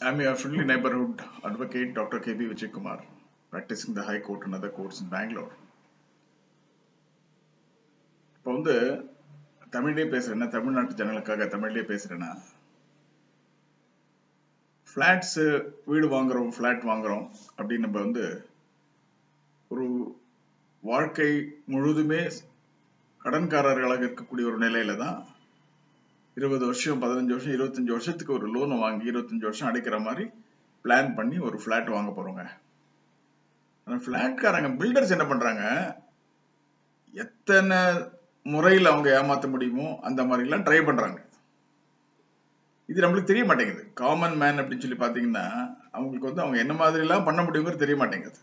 I'm your friendly neighborhood advocate, Dr. K.B. Vijay Kumar, practicing the High Court and other courts in Bangalore. இப்போ வந்து தமிழ்லேயே பேசுறேன்னா தமிழ்நாட்டு ஜனங்களுக்காக தமிழ்லேயே பேசுறேன்னா ஃப்ளாட்ஸ் வீடு வாங்குறோம் ஃப்ளாட் வாங்குறோம் அப்படின்னு நம்ம வந்து ஒரு வாழ்க்கை முழுதுமே கடன்காரர்களாக இருக்கக்கூடிய ஒரு நிலையில தான் இருபது வருஷம் பதினஞ்சு வருஷம் இருபத்தஞ்சு வருஷத்துக்கு ஒரு லோனை வாங்கி இருபத்தஞ்சு வருஷம் அடைக்கிற மாதிரி பிளான் பண்ணி ஒரு ஃப்ளாட் வாங்க போறோங்க அந்த ஃப்ளாட்காரங்க பில்டர்ஸ் என்ன பண்றாங்க எத்தனை முறையில் அவங்க ஏமாத்த முடியுமோ அந்த மாதிரிலாம் ட்ரை பண்றாங்க இது நம்மளுக்கு தெரிய மாட்டேங்குது காமன் மேன் அப்படின்னு சொல்லி பாத்தீங்கன்னா அவங்களுக்கு வந்து அவங்க என்ன மாதிரிலாம் பண்ண முடியுங்கிறது தெரிய மாட்டேங்குது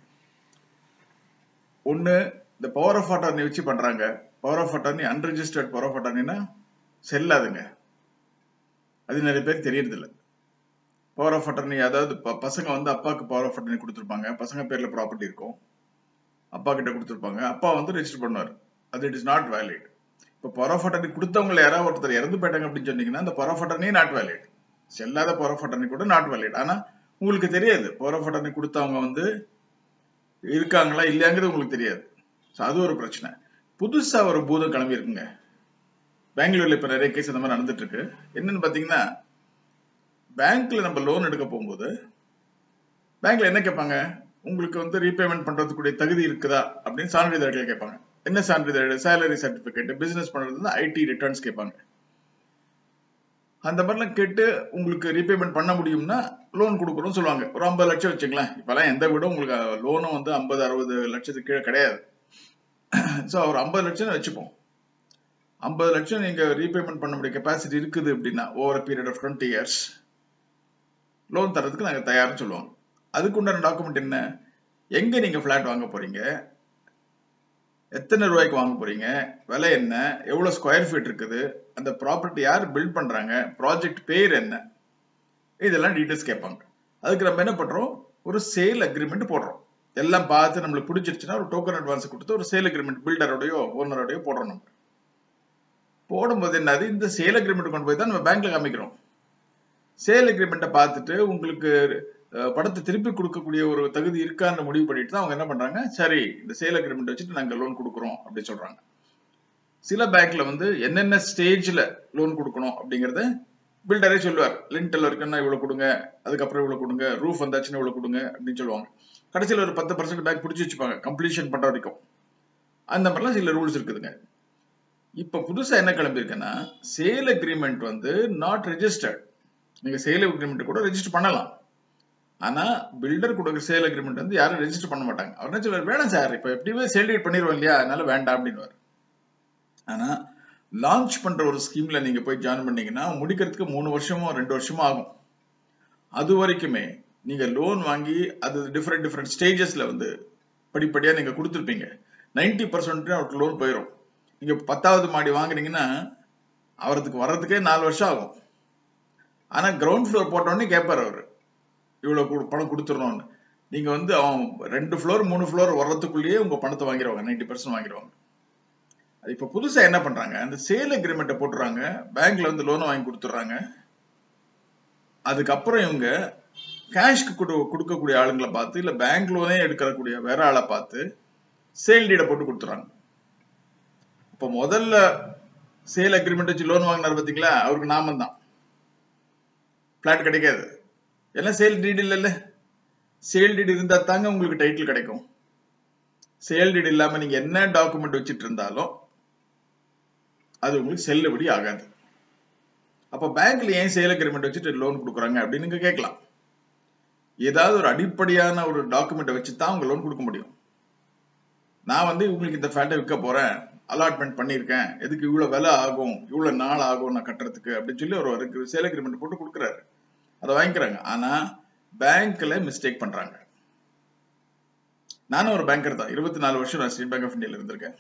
ஒண்ணு இந்த பவர் ஆஃப் அட்டார்னி வச்சு பண்றாங்க power of attorney unregistered power of அட்டார்னினா செல்லாதுங்க அது நிறைய பேர் தெரியறது இல்ல பவர் ஆஃப் அட்டர்னி அதாவது ப- பசங்க வந்து அப்பாவுக்கு பவர் ஆஃப் அட்டர்னி கொடுத்துருப்பாங்க பசங்க பேர்ல ப்ராப்பர்ட்டி இருக்கும் அப்பா கிட்ட கொடுத்துருப்பாங்க அப்பா வந்து ரெஜிஸ்டர் பண்ணுவார் அது இட் இஸ் நாட் வேலிட் இப்போ பவர் ஆஃப் அட்டர்னி கொடுத்தவங்கள யாராவது ஒருத்தர் இறந்து போயிட்டாங்க அப்படின்னு சொன்னீங்கன்னா அந்த power of attorney not valid செல்லாத பவர் ஆஃப் அட்டர்னி கூட நாட் வேலிட் ஆனா உங்களுக்கு தெரியாது பவர் ஆஃப் அட்டர்னி கொடுத்தவங்க வந்து இருக்காங்களா இல்லையாங்கிறது உங்களுக்கு தெரியாது ஸோ அது ஒரு பிரச்சனை புதுசா ஒரு பூதம் கிளம்பி இருக்குங்க பெங்களூர்ல இப்ப நிறைய கேஸ் அந்த மாதிரி நடந்துட்டு இருக்கு என்னன்னு பாத்தீங்கன்னா பேங்க்ல நம்ம லோன் எடுக்க போகும்போது பேங்க்ல என்ன கேட்பாங்க உங்களுக்கு வந்து ரீபேமெண்ட் பண்றதுக்குரிய தகுதி இருக்குதா அப்படின்னு சான்றிதழ்கள் கேட்பாங்க என்ன சான்றிதழ் சேலரி சர்டிபிகேட் பிசினஸ் பண்றது வந்து ஐடி ரிட்டர்ன்ஸ் கேட்பாங்க அந்த மாதிரிலாம் கேட்டு உங்களுக்கு ரீபேமெண்ட் பண்ண முடியும்னா லோன் கொடுக்குறோம்னு சொல்லுவாங்க ஒரு ஐம்பது லட்சம் வச்சுங்களேன் இப்பெல்லாம் எந்த விட உங்களுக்கு லோனும் வந்து ஐம்பது அறுபது லட்சத்துக்கு கீழே கிடையாது ஸோ ஒரு ஐம்பது லட்சம் வச்சுப்போம் ஐம்பது லட்சம் நீங்க ரீபேமெண்ட் பண்ண முடிய கெப்பாசிட்டி இருக்குது அப்படின்னா over period of twenty years loan தரதுக்கு நாங்க தயார்னு சொல்லுவோம் அதுக்கு உண்டான டாக்குமெண்ட் என்ன எங்க நீங்க ஃபிளாட் வாங்க போறீங்க எத்தனை ரூபாய்க்கு வாங்க போறீங்க விலை என்ன எவ்வளவு ஸ்கொயர் ஃபீட் இருக்குது அந்த ப்ராப்பர்ட்டி யார் பில்ட் பண்றாங்க ப்ராஜெக்ட் பேர் என்ன இதெல்லாம் டீடைல்ஸ் கேட்பாங்க அதுக்கு நம்ம என்ன பண்றோம் ஒரு சேல் அக்ரிமெண்ட் போடுறோம் எல்லாம் பார்த்து நம்மளுக்கு பிடிச்சிருச்சுன்னா ஒரு டோக்கன் அட்வான்ஸ் கொடுத்து ஒரு சேல் அக்ரிமெண்ட் பில்டரோடயோ ஓனரோடயோ போடுறோம் நம்ம போடும்போது என்னது இந்த சேல் அக்ரிமெண்ட் கொண்டு போய் தான் நம்ம பேங்க்ல காமிக்கிறோம் சேல் அக்ரிமெண்ட்டை பார்த்துட்டு உங்களுக்கு அஹ், பணத்தை திருப்பி கொடுக்கக்கூடிய ஒரு தகுதி இருக்கான்னு முடிவு பண்ணிட்டு தான் அவங்க என்ன பண்றாங்க சரி இந்த சேல் அக்ரிமெண்ட் வச்சுட்டு நாங்க லோன் கொடுக்குறோம் அப்படி சொல்றாங்க சில பேங்க்ல வந்து என்னென்ன ஸ்டேஜ்ல லோன் கொடுக்கணும் அப்படிங்கறத பில்டரே சொல்லுவார் லிண்டல் வரைக்கும்னா இவ்வளவு கொடுங்க அதுக்கப்புறம் இவ்வளவு கொடுங்க ரூஃப் வந்தாச்சுன்னா இவ்வளவு கொடுங்க அப்படின்னு சொல்லுவாங்க கடைசியில் ஒரு பத்து பர்சன்ட் பேங்க் பிடிச்சி வச்சுப்பாங்க கம்ப்ளீஷன் பண்ற வரைக்கும் அந்த மாதிரிலாம் சில ரூல்ஸ் இருக்குதுங்க இப்ப புதுசா என்ன கிளம்பியிருக்குன்னா சேல் அக்ரிமெண்ட் வந்து நாட் ரெஜிஸ்டர்ட் நீங்க சேல் அக்ரிமெண்ட் கூட ரெஜிஸ்டர் பண்ணலாம் ஆனா பில்டர் கொடுக்குற சேல் அக்ரிமெண்ட் வந்து யாரும் ரெஜிஸ்டர் பண்ண மாட்டாங்க அவர் என்ன சொல்லுவார் வேணாம் சார் இப்ப எப்படியுமே சேல் டீட் பண்ணிடுவோம் இல்லையா அதனால வேண்டாம் அப்படின்னு ஆனா லான்ச் பண்ற ஒரு ஸ்கீம்ல நீங்க போய் ஜாயின் பண்ணீங்கன்னா முடிக்கிறதுக்கு மூணு வருஷமோ ரெண்டு வருஷமோ ஆகும் அது வரைக்குமே நீங்க லோன் வாங்கி அது டிஃப்ரெண்ட் டிஃப்ரெண்ட் ஸ்டேஜஸ்ல வந்து படிப்படியா நீங்க கொடுத்துருப்பீங்க நைன்டி பர்சன்ட் அவருக்கு லோன் போயிடும் நீங்க பத்தாவது மாடி வாங்குனீங்கன்னா அவரதுக்கு வர்றதுக்கே நாலு வருஷம் ஆகும் ஆனா கிரவுண்ட் ஃப்ளோர் போட்டோடனே கேட்பாரு அவரு இவ்வளவு கு- பணம் கொடுத்துடணும்னு நீங்க வந்து அவன் ரெண்டு ஃப்ளோர் மூணு ஃப்ளோர் வர்றதுக்குள்ளேயே உங்க பணத்தை வாங்கிடுவாங்க நைன்டி பர்சன்ட் வாங்கிடுவாங்க அது இப்ப புதுசா என்ன பண்றாங்க அந்த சேல் அக்ரிமெண்ட்டை போட்டுறாங்க பேங்க்ல வந்து லோனை வாங்கி கொடுத்துட்றாங்க அதுக்கப்புறம் இவங்க கேஷ்க்கு கொடு கொடுக்கக்கூடிய ஆளுங்களை பார்த்து இல்ல பேங்க் லோனே எடுக்கக்கூடிய வேற ஆளை பார்த்து சேல் டீடை போட்டு கொடுத்துறாங்க இப்ப முதல்ல சேல் அக்ரிமெண்ட் வச்சு லோன் வாங்கினார் பாத்தீங்களா அவருக்கு நாமம் தான் பிளாட் கிடைக்காது எல்லாம் சேல் டீட் இல்லைல்ல சேல் டீட் இருந்தா தாங்க உங்களுக்கு டைட்டில் கிடைக்கும் சேல் டீட் இல்லாம நீங்க என்ன டாக்குமெண்ட் வச்சிட்டு இருந்தாலும் அது உங்களுக்கு செல்லுபடி ஆகாது அப்ப பேங்க்ல ஏன் சேல் அக்ரிமெண்ட் வச்சுட்டு லோன் கொடுக்குறாங்க அப்படின்னு நீங்க கேட்கலாம் ஏதாவது ஒரு அடிப்படையான ஒரு டாக்குமெண்ட்டை வச்சு தான் உங்க லோன் கொடுக்க முடியும் நான் வந்து உங்களுக்கு இந்த ஃபிளாட்டை விற்க போறேன் அலாட்மெண்ட் பண்ணியிருக்கேன் எதுக்கு இவ்வளவு விலை ஆகும் இவ்வளவு நாள் ஆகும் நான் கட்டுறதுக்கு அப்படின்னு சொல்லி ஒரு சேல் அக்ரிமெண்ட் போட்டு கொடுக்குறாரு அதை வாங்கிக்கிறாங்க ஆனா பேங்க்ல மிஸ்டேக் பண்றாங்க நானும் ஒரு பேங்கர் தான் இருபத்தி நாலு வருஷம் நான் ஸ்டேட் பேங்க் ஆஃப் இந்தியால இருந்திருக்கேன்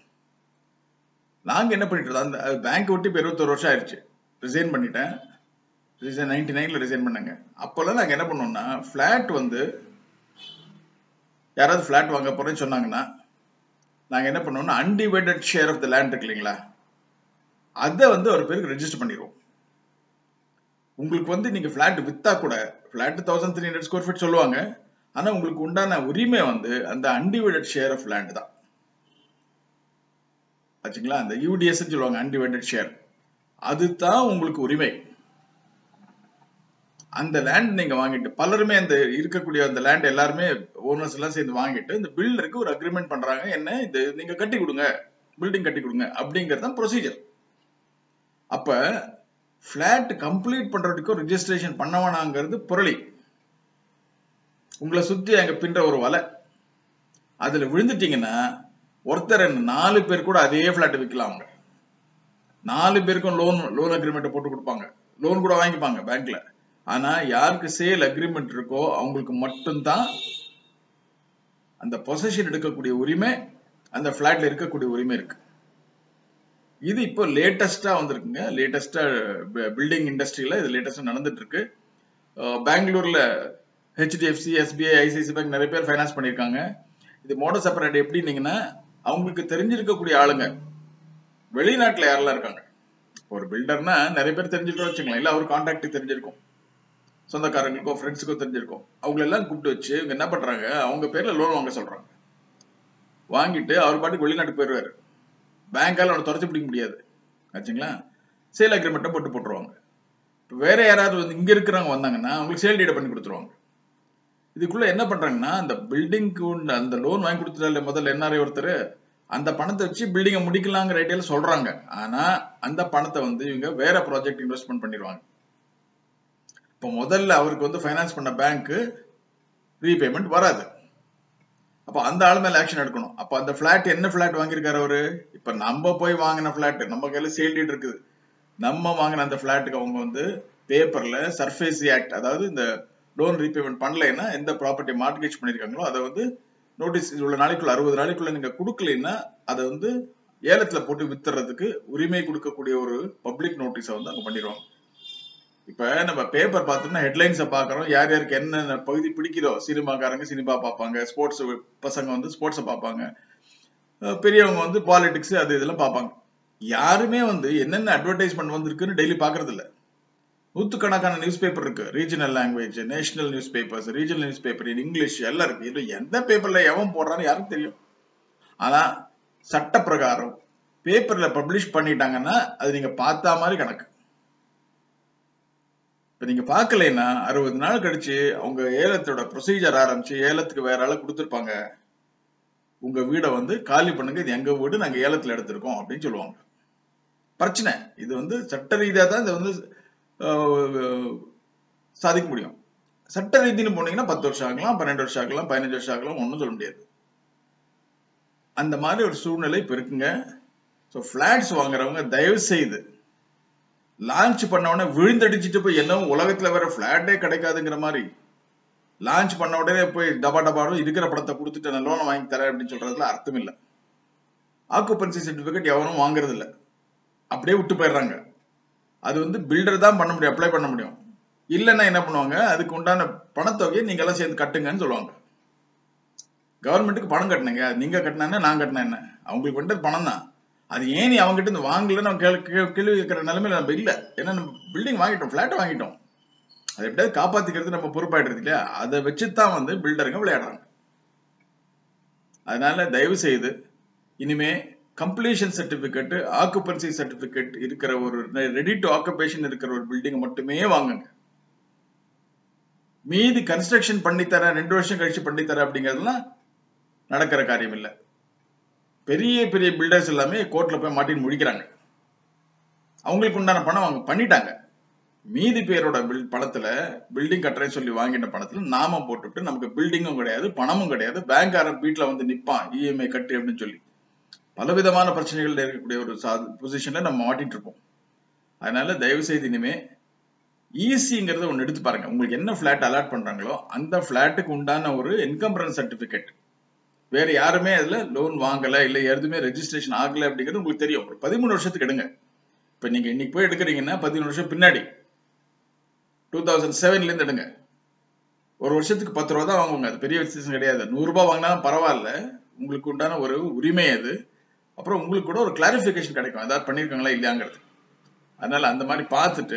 நாங்க என்ன பண்ணிட்டு இருந்தோம் அந்த பேங்க் விட்டு இப்போ இருபத்தொரு வருஷம் ஆயிடுச்சு ரிசைன் பண்ணிட்டேன் ரிசைன் நைன்டி நைன்ல ரிசைன் பண்ணாங்க அப்போல்லாம் நாங்க என்ன பண்ணோம்னா ஃபிளாட் வந்து யாராவது ஃபிளாட் வாங்க போறேன்னு சொன்னாங்கன்னா நாங்க என்ன பண்ணுவோம்னா undivided share of the land இருக்கு இல்லைங்களா அதை வந்து ஒரு பேருக்கு ரெஜிஸ்டர் பண்ணிடுவோம் உங்களுக்கு வந்து நீங்க பிளாட் வித்தா கூட flat thousand three hundred square feet சொல்லுவாங்க ஆனா உங்களுக்கு உண்டான உரிமை வந்து அந்த அன்டிவைடட் ஷேர் ஆஃப் லேண்ட் தான் ஆச்சுங்களா அந்த யூடிஎஸ் சொல்லுவாங்க அன்டிவைடட் ஷேர் அதுதான் உங்களுக்கு உரிமை அந்த லேண்ட் நீங்க வாங்கிட்டு பலருமே அந்த இருக்கக்கூடிய அந்த லேண்ட் எல்லாருமே ஓனர்ஸ் எல்லாம் சேர்ந்து வாங்கிட்டு இந்த பில்டருக்கு ஒரு அக்ரிமெண்ட் பண்றாங்க என்ன இது நீங்க கட்டி கொடுங்க பில்டிங் கட்டி கொடுங்க அப்படிங்கிறது தான் ப்ரொசீஜர் அப்ப பிளாட் கம்ப்ளீட் பண்றதுக்கும் ரெஜிஸ்ட்ரேஷன் பண்ணவனாங்கிறது புரளி உங்களை சுத்தி அங்க பின்ற ஒரு வலை அதுல விழுந்துட்டீங்கன்னா ஒருத்தர் நாலு பேர் கூட அதே பிளாட் விற்கலாம் அவங்க நாலு பேருக்கும் லோன் லோன் அக்ரிமெண்ட் போட்டு கொடுப்பாங்க லோன் கூட வாங்கிப்பாங்க பேங்க்ல ஆனா யாருக்கு சேல் அக்ரிமெண்ட் இருக்கோ அவங்களுக்கு மட்டும்தான் அந்த பொசஷன் எடுக்கக்கூடிய உரிமை அந்த பிளாட்ல இருக்கக்கூடிய உரிமை இருக்கு இது இப்போ லேட்டஸ்டா வந்திருக்குங்க லேட்டஸ்டா பில்டிங் இண்டஸ்ட்ரியில இது லேட்டஸ்டா நடந்துட்டு இருக்கு பெங்களூர்ல ஹெச்டிஎஃப்சி எஸ்பிஐ ஐசிஐசி பேங்க் நிறைய பேர் ஃபைனான்ஸ் பண்ணியிருக்காங்க இது மோடல் செப்பரேட் எப்படின்னீங்கன்னா அவங்களுக்கு தெரிஞ்சிருக்கக்கூடிய ஆளுங்க வெளிநாட்டுல யாரெல்லாம் இருக்காங்க ஒரு பில்டர்னா நிறைய பேர் தெரிஞ்சிருக்கோம் வச்சுக்கலாம் இல்ல அவர் கான்டாக்ட் தெரிஞ்சிருக்கும் சொந்தக்காரங்களுக்கோ ஃப்ரெண்ட்ஸுக்கோ தெரிஞ்சிருக்கும் அவங்கள எல்லாம் கூப்பிட்டு வச்சு இவங்க என்ன பண்றாங்க அவங்க பேர்ல லோன் வாங்க சொல்றாங்க வாங்கிட்டு அவர் பாட்டுக்கு வெளிநாட்டுக்கு போயிடுவாரு பேங்கால அவனை துரத்தி பிடிக்க முடியாது ஆச்சுங்களா சேல் அக்ரிமெண்ட்டை போட்டு போட்டுருவாங்க இப்போ வேற யாராவது வந்து இங்க இருக்கிறவங்க வந்தாங்கன்னா அவங்களுக்கு சேல் டீடை பண்ணி கொடுத்துருவாங்க இதுக்குள்ள என்ன பண்றாங்கன்னா அந்த பில்டிங்க்கு உண்டு அந்த லோன் வாங்கி கொடுத்துட்டால முதல்ல என்ஆர்ஐ ஒருத்தர் அந்த பணத்தை வச்சு பில்டிங்கை முடிக்கலாங்கிற ஐடியால சொல்றாங்க ஆனா அந்த பணத்தை வந்து இவங்க வேற ப்ராஜெக்ட் இன்வெஸ்ட்மெண்ட் பண்ணிடுவாங்க இப்போ முதல்ல அவருக்கு வந்து ஃபைனான்ஸ் பண்ண பேங்க் ரீபேமெண்ட் வராது அப்போ அந்த ஆள் மேல ஆக்ஷன் எடுக்கணும் அப்போ அந்த பிளாட் என்ன பிளாட் வாங்கியிருக்காரு அவரு இப்ப நம்ம போய் வாங்கின பிளாட் நம்ம கையில சேல் டீட் இருக்குது நம்ம வாங்கின அந்த பிளாட்டுக்கு அவங்க வந்து பேப்பர்ல சர்ஃபேசி ஆக்ட் அதாவது இந்த லோன் ரீபேமெண்ட் பண்ணலைன்னா எந்த ப்ராப்பர்ட்டி மார்ட்கேஜ் பண்ணிருக்காங்களோ அதை வந்து நோட்டீஸ் இவ்வளவு நாளைக்குள்ள அறுபது நாளைக்குள்ள நீங்க கொடுக்கலைன்னா அதை வந்து ஏலத்துல போட்டு வித்துறதுக்கு உரிமை கொடுக்கக்கூடிய ஒரு பப்ளிக் நோட்டீஸை வந்து அங்க பண்ணிடுவாங்க இப்ப நம்ம பேப்பர் பார்த்தோம்னா ஹெட்லைன்ஸை பாக்குறோம் யார் யாருக்கு என்னென்ன பகுதி பிடிக்குதோ சினிமாக்காரங்க சினிமா பார்ப்பாங்க ஸ்போர்ட்ஸ் பசங்க வந்து ஸ்போர்ட்ஸை பார்ப்பாங்க பெரியவங்க வந்து பாலிடிக்ஸ் அது இதெல்லாம் பார்ப்பாங்க யாருமே வந்து என்னென்ன அட்வர்டைஸ்மெண்ட் வந்திருக்குன்னு டெய்லி பாக்குறது இல்ல நூத்துக்கணக்கான நியூஸ் பேப்பர் இருக்கு regional language national news papers regional news paper English எல்லாம் இருக்கு இது எந்த பேப்பர்ல எவன் போடுறான்னு யாருக்கும் தெரியும் ஆனா சட்ட பிரகாரம் பேப்பர்ல பப்ளிஷ் பண்ணிட்டாங்கன்னா அது நீங்க பார்த்தா மாதிரி கணக்கு இப்ப நீங்க பாக்கலைன்னா அறுபது நாள் கழிச்சு அவங்க ஏலத்தோட ப்ரொசீஜர் ஆரம்பிச்சு ஏலத்துக்கு வேற ஆள கொடுத்துருப்பாங்க உங்க வீடை வந்து காலி பண்ணுங்க இது எங்க வீடு நாங்க ஏலத்துல எடுத்திருக்கோம் அப்படின்னு சொல்லுவாங்க பிரச்சனை இது வந்து சட்ட ரீதியா தான் இதை வந்து சாதிக்க முடியும் சட்ட ரீதினு போனீங்கன்னா பத்து வருஷம் ஆகலாம் பன்னெண்டு வருஷம் ஆகலாம் பதினஞ்சு வருஷம் ஆகலாம் ஒன்றும் சொல்ல முடியாது அந்த மாதிரி ஒரு சூழ்நிலை இப்ப இருக்குங்க ஸோ பிளாட்ஸ் வாங்குறவங்க தயவு செய்து லான்ச் பண்ண உடனே விழுந்தடிச்சிட்டு போய் என்ன உலகத்துல வேற பிளாட்டே கிடைக்காதுங்கிற மாதிரி லான்ச் பண்ண உடனே போய் டபா டபாடும் இருக்கிற படத்தை கொடுத்துட்டு நான் லோனை வாங்கி தரேன் அப்படின்னு சொல்றதுல அர்த்தம் இல்லை ஆக்குபன்சி சர்டிபிகேட் எவனும் வாங்குறது இல்லை அப்படியே விட்டு போயிடுறாங்க அது வந்து பில்டர் தான் பண்ண முடியும் அப்ளை பண்ண முடியும் இல்லைன்னா என்ன பண்ணுவாங்க அதுக்கு உண்டான பணத்தொகையை நீங்க எல்லாம் சேர்ந்து கட்டுங்கன்னு சொல்லுவாங்க கவர்மெண்ட்டுக்கு பணம் கட்டினீங்க நீங்க கட்டினா நான் கட்டினேன் என்ன அவங்களுக்கு வந்துட்டு பணம் தான் அது ஏன் நீ அவங்க கிட்ட இருந்து வாங்கல நம்ம கேள்வி கேட்கிற நிலைமையில நம்ம இல்ல ஏன்னா நம்ம பில்டிங் வாங்கிட்டோம் பிளாட் வாங்கிட்டோம் அதை எப்படியாவது காப்பாத்திக்கிறது நம்ம பொறுப்பாயிடுறது இல்லையா அதை வச்சுதான் வந்து பில்டருங்க விளையாடுறாங்க அதனால தயவு செய்து இனிமே கம்ப்ளீஷன் சர்டிபிகேட் ஆக்குபன்சி சர்டிபிகேட் இருக்கிற ஒரு ரெடி டு ஆக்குபேஷன் இருக்கிற ஒரு பில்டிங் மட்டுமே வாங்குங்க மீதி கன்ஸ்ட்ரக்ஷன் பண்ணித்தரேன் ரெண்டு வருஷம் கழிச்சு பண்ணித்தரேன் அப்படிங்கிறதுலாம் நடக்கிற காரியம் இல்லை பெரிய பெரிய பில்டர்ஸ் எல்லாமே கோர்ட்ல போய் மாட்டின்னு முடிக்கிறாங்க அவங்களுக்கு உண்டான பணம் அவங்க பண்ணிட்டாங்க மீதி பேரோட பில் பணத்துல பில்டிங் கட்டுறேன்னு சொல்லி வாங்கின பணத்துல நாம போட்டுட்டு நமக்கு பில்டிங்கும் கிடையாது பணமும் கிடையாது பேங்க்காரன் வீட்டுல வந்து நிப்பான் இஎம்ஐ கட்டு அப்படின்னு சொல்லி பலவிதமான பிரச்சனைகள் இருக்கக்கூடிய ஒரு பொசிஷன்ல நம்ம மாட்டிட்டு இருப்போம் அதனால தயவு செய்து இனிமே ஈஸிங்கிறத ஒன்று எடுத்து பாருங்க உங்களுக்கு என்ன ஃபிளாட் அலாட் பண்றாங்களோ அந்த ஃபிளாட்டுக்கு உண்டான ஒரு என்கம்பரன்ஸ் சர்டிபிகேட் வேற யாருமே அதுல லோன் வாங்கல இல்ல எதுவுமே ரெஜிஸ்ட்ரேஷன் ஆகல அப்படிங்கிறது உங்களுக்கு தெரியும் ஒரு பதிமூணு வருஷத்துக்கு எடுங்க இப்ப நீங்க இன்னைக்கு போய் எடுக்கிறீங்கன்னா பதிமூணு வருஷம் பின்னாடி டூ தௌசண்ட் செவன்ல இருந்து எடுங்க ஒரு வருஷத்துக்கு பத்து ரூபா தான் வாங்குவாங்க அது பெரிய விசேஷம் கிடையாது நூறு ரூபாய் வாங்கினாலும் பரவாயில்ல உங்களுக்கு உண்டான ஒரு உரிமை அது அப்புறம் உங்களுக்கு கூட ஒரு கிளாரிபிகேஷன் கிடைக்கும் ஏதாவது பண்ணியிருக்காங்களா இல்லையாங்கிறது அதனால அந்த மாதிரி பார்த்துட்டு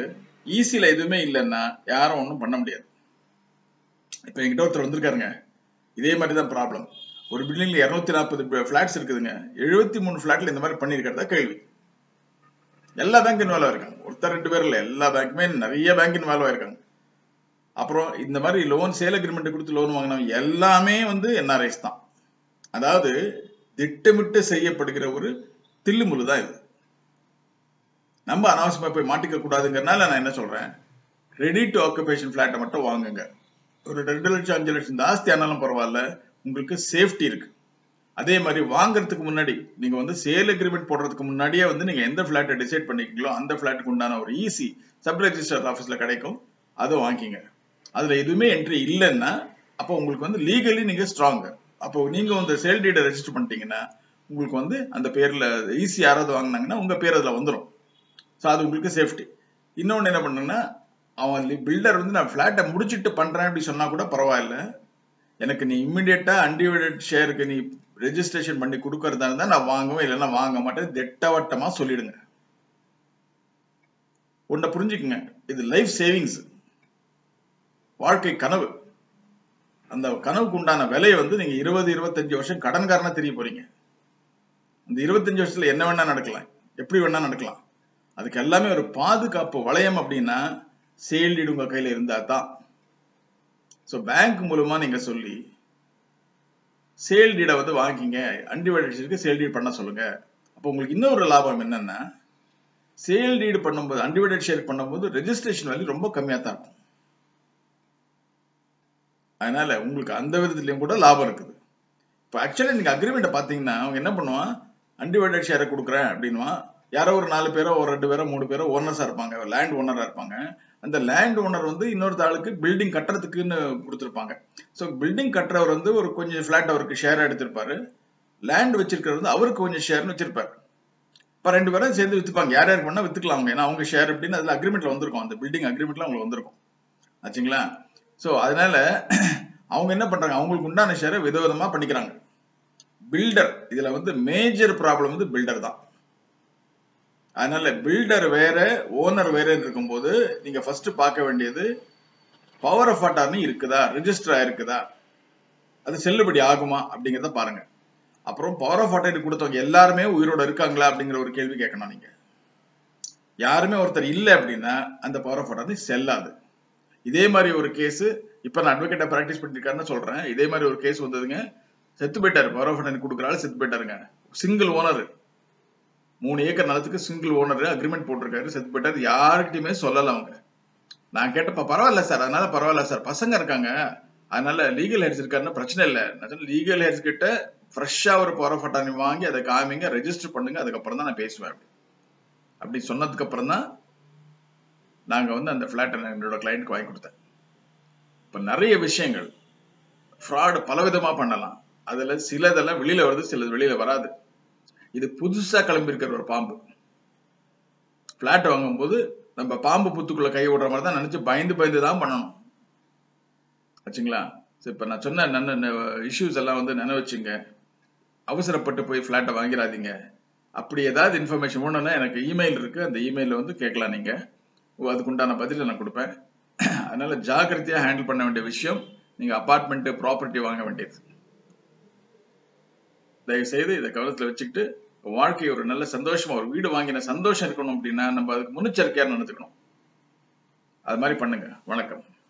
ஈஸியில் எதுவுமே இல்லைன்னா யாரும் ஒன்றும் பண்ண முடியாது இப்போ என்கிட்ட ஒருத்தர் வந்திருக்காருங்க இதே மாதிரி தான் ப்ராப்ளம் ஒரு பில்டிங்ல இரநூத்தி நாற்பது ஃபிளாட்ஸ் இருக்குதுங்க எழுபத்தி மூணு ஃபிளாட்ல இந்த மாதிரி பண்ணியிருக்கிறதா கேள்வி எல்லா பேங்க் இன்வால்வ் இருக்காங்க ஒருத்தர் ரெண்டு பேர் இல்லை எல்லா பேங்க்குமே நிறைய பேங்க் இன்வால்வ் ஆயிருக்காங்க அப்புறம் இந்த மாதிரி லோன் சேல் அக்ரிமெண்ட் கொடுத்து லோன் வாங்கினவங்க எல்லாமே வந்து என்ஆர்ஐஸ் தான் அதாவது திட்டமிட்டு செய்யப்படுகிற ஒரு தில்லுமுள்ளு தான் இது நம்ம அனாவசியமா போய் மாட்டிக்க கூடாதுங்கிறனால நான் என்ன சொல்றேன் ரெடி டு ஆக்குபேஷன் பிளாட்டை மட்டும் வாங்குங்க ஒரு ரெண்டு லட்சம் அஞ்சு லட்சம் ஜாஸ்தி ஆனாலும் பரவாயில்ல உங்களுக்கு சேஃப்டி இருக்கு அதே மாதிரி வாங்குறதுக்கு முன்னாடி நீங்க வந்து சேல் அக்ரிமெண்ட் போடுறதுக்கு முன்னாடியே வந்து நீங்க எந்த பிளாட்டை டிசைட் பண்ணிக்கீங்களோ அந்த பிளாட்டுக்கு உண்டான ஒரு ஈஸி சப் ரெஜிஸ்டர் ஆஃபீஸ்ல கிடைக்கும் அதை வாங்கிக்கிங்க அதுல எதுவுமே என்ட்ரி இல்லைன்னா அப்போ உங்களுக்கு வந்து லீகலி நீங்க ஸ்ட்ராங் அப்போ நீங்க வந்து சேல் டீடை ரெஜிஸ்டர் பண்ணிட்டீங்கன்னா உங்களுக்கு வந்து அந்த பேர்ல ஈஸி யாராவது வாங்கினாங்கன்னா உங்க பேர் அதுல வந்துடும் ஸோ அது உங்களுக்கு சேஃப்டி இன்னொன்று என்ன பண்ணுங்கன்னா அவன் பில்டர் வந்து நான் ஃப்ளாட்டை முடிச்சுட்டு பண்றேன் அப்படி சொன்னா கூட பரவாயில்ல எனக்கு நீ இம்மிடியட்டா அன்டிவைடட் ஷேருக்கு நீ ரெஜிஸ்ட்ரேஷன் பண்ணி கொடுக்கறதா இருந்தா நான் வாங்குவேன் இல்லைன்னா வாங்க மாட்டேன் திட்டவட்டமா சொல்லிடுங்க உன்னை புரிஞ்சுக்குங்க இது லைஃப் சேவிங்ஸ் வாழ்க்கை கனவு அந்த கனவுக்கு உண்டான விலையை வந்து நீங்க இருபது இருபத்தஞ்சு வருஷம் கடன்காரனா தெரிய போறீங்க இந்த இருபத்தஞ்சு வருஷத்துல என்ன வேணா நடக்கலாம் எப்படி வேணா நடக்கலாம் அதுக்கு எல்லாமே ஒரு பாதுகாப்பு வளையம் அப்படின்னா சேல் டீடு உங்க கையில இருந்தா தான் ஸோ பேங்க் மூலமா நீங்க சொல்லி சேல் டீடை வந்து வாங்கிங்க அன்டிவைடட் சேல் டீட் பண்ண சொல்லுங்க அப்போ உங்களுக்கு இன்னொரு லாபம் என்னன்னா சேல் டீடு பண்ணும்போது அன்டிவைடட் ஷேர் பண்ணும்போது ரெஜிஸ்ட்ரேஷன் வேல்யூ ரொம்ப கம்மியா தான் இருக்கும் அதனால உங்களுக்கு அந்த விதத்துலயும் கூட லாபம் இருக்குது இப்போ ஆக்சுவலி நீங்க அக்ரிமெண்ட்டை பாத்தீங்கன்னா அவங்க என்ன பண்ணுவான் அன்டிவைடட் ஷேரை கொடுக்குறேன் அப்படின்வான் யாரோ ஒரு நாலு பேரோ ஒரு ரெண்டு பேரோ மூணு பேரோ ஓனர்ஸா இருப்பாங்க லேண்ட் ஓனரா இருப்பாங்க அந்த லேண்ட் ஓனர் வந்து இன்னொரு ஆளுக்கு பில்டிங் கட்டுறதுக்குன்னு கொடுத்துருப்பாங்க ஸோ பில்டிங் கட்டுறவர் வந்து ஒரு கொஞ்சம் ஃபிளாட் அவருக்கு ஷேர் எடுத்திருப்பாரு லேண்ட் வச்சிருக்கிறவர் வந்து அவருக்கு கொஞ்சம் ஷேர்னு வச்சிருப்பாரு இப்போ ரெண்டு பேரும் சேர்ந்து வித்துப்பாங்க யார் யாருக்கு வேணா வித்துக்கலாம் அவங்க ஏன்னா அவங்க ஷேர் அப்படின்னு அதுல அக்ரிமெண்ட்ல வந்திருக்கும் அந்த பில்டிங் அக்ரிமெண்ட்ல அவங்களுக்கு வந்திருக்கும் ஆச்சுங்களா ஸோ அதனால அவங்க என்ன பண்றாங்க அவங்களுக்கு உண்டான ஷேரை விதவிதமா பண்ணிக்கிறாங்க பில்டர் இதுல வந்து மேஜர் ப்ராப்ளம் வந்து பில்டர் தான் அதனால பில்டர் வேற ஓனர் வேற இருக்கும்போது நீங்க ஃபர்ஸ்ட் பார்க்க வேண்டியது பவர் ஆஃப் அட்டார்னி இருக்குதா ரெஜிஸ்டர் ஆயிருக்குதா அது செல்லுபடி ஆகுமா அப்படிங்கிறத பாருங்க அப்புறம் பவர் ஆஃப் அட்டார்னி கொடுத்தவங்க எல்லாருமே உயிரோட இருக்காங்களா அப்படிங்கிற ஒரு கேள்வி கேட்கணும் நீங்க யாருமே ஒருத்தர் இல்லை அப்படின்னா அந்த பவர் ஆஃப் அட்டார்னி செல்லாது இதே மாதிரி ஒரு கேஸ் இப்ப நான் அட்வொகேட்டா பிராக்டிஸ் பண்ணிருக்காருன்னு சொல்றேன் இதே மாதிரி ஒரு கேஸ் வந்ததுங்க செத்து போயிட்டாரு பவர் ஆஃப் அட்டார்னி கொடுக்குறாள் செத்து போயிட்டாருங்க சிங்கிள் ஓனர் மூணு ஏக்கர் நிலத்துக்கு சிங்கிள் ஓனர் அக்ரிமெண்ட் போட்டிருக்காரு செத்து போயிட்டாரு யாருக்கிட்டையுமே சொல்லல அவங்க நான் கேட்டப்ப பரவாயில்ல சார் அதனால பரவாயில்ல சார் பசங்க இருக்காங்க அதனால லீகல் ஹெட்ஸ் இருக்காருன்னா பிரச்சனை இல்லை லீகல் ஹெட்ஸ் கிட்ட ஃப்ரெஷ்ஷா ஒரு பவர் ஆஃப் அட்டார்னி வாங்கி அதை காமிங்க ரெஜிஸ்டர் பண்ணுங்க அதுக்கப்புறம் தான் நான் பேசுவேன் அப்படி அப்படி சொன்னதுக்கு அப்புறம் தான் நாங்க வந்து அந்த பிளாட் என்னோட கிளைண்ட்க்கு வாங்கி கொடுத்தேன் இப்ப நிறைய விஷயங்கள் ஃப்ராடு பலவிதமா பண்ணலாம் அதுல சிலதெல்லாம் வெளியில வருது சிலது வெளியில வராது இது புதுசா கிளம்பி இருக்கிற ஒரு பாம்பு பிளாட் வாங்கும்போது நம்ம பாம்பு புத்துக்குள்ள கை விடுற மாதிரி தான் நினைச்சு பயந்து பயந்து தான் பண்ணணும் ஆச்சுங்களா இப்ப நான் சொன்ன இஷ்யூஸ் எல்லாம் வந்து நினைவச்சுங்க அவசரப்பட்டு போய் பிளாட்டை வாங்கிடாதீங்க அப்படி ஏதாவது இன்ஃபர்மேஷன் வேணும்னா எனக்கு இமெயில் இருக்கு அந்த இமெயில வந்து கேட்கலாம் நீங்க அதுக்குண்டான பதில நான் கொடுப்பேன் அதனால ஜாக்கிரதையா ஹேண்டில் பண்ண வேண்டிய விஷயம் நீங்க அபார்ட்மெண்ட் ப்ராப்பர்ட்டி வாங்க வேண்டியது தயவு செய்து இதை கவனத்துல வச்சுக்கிட்டு வாழ்க்கை ஒரு நல்ல சந்தோஷமா ஒரு வீடு வாங்கின சந்தோஷம் இருக்கணும் அப்படின்னா நம்ம அதுக்கு முன்னெச்சரிக்கையா நடந்துக்கணும் அது மாதிரி பண்ணுங்க வணக்கம்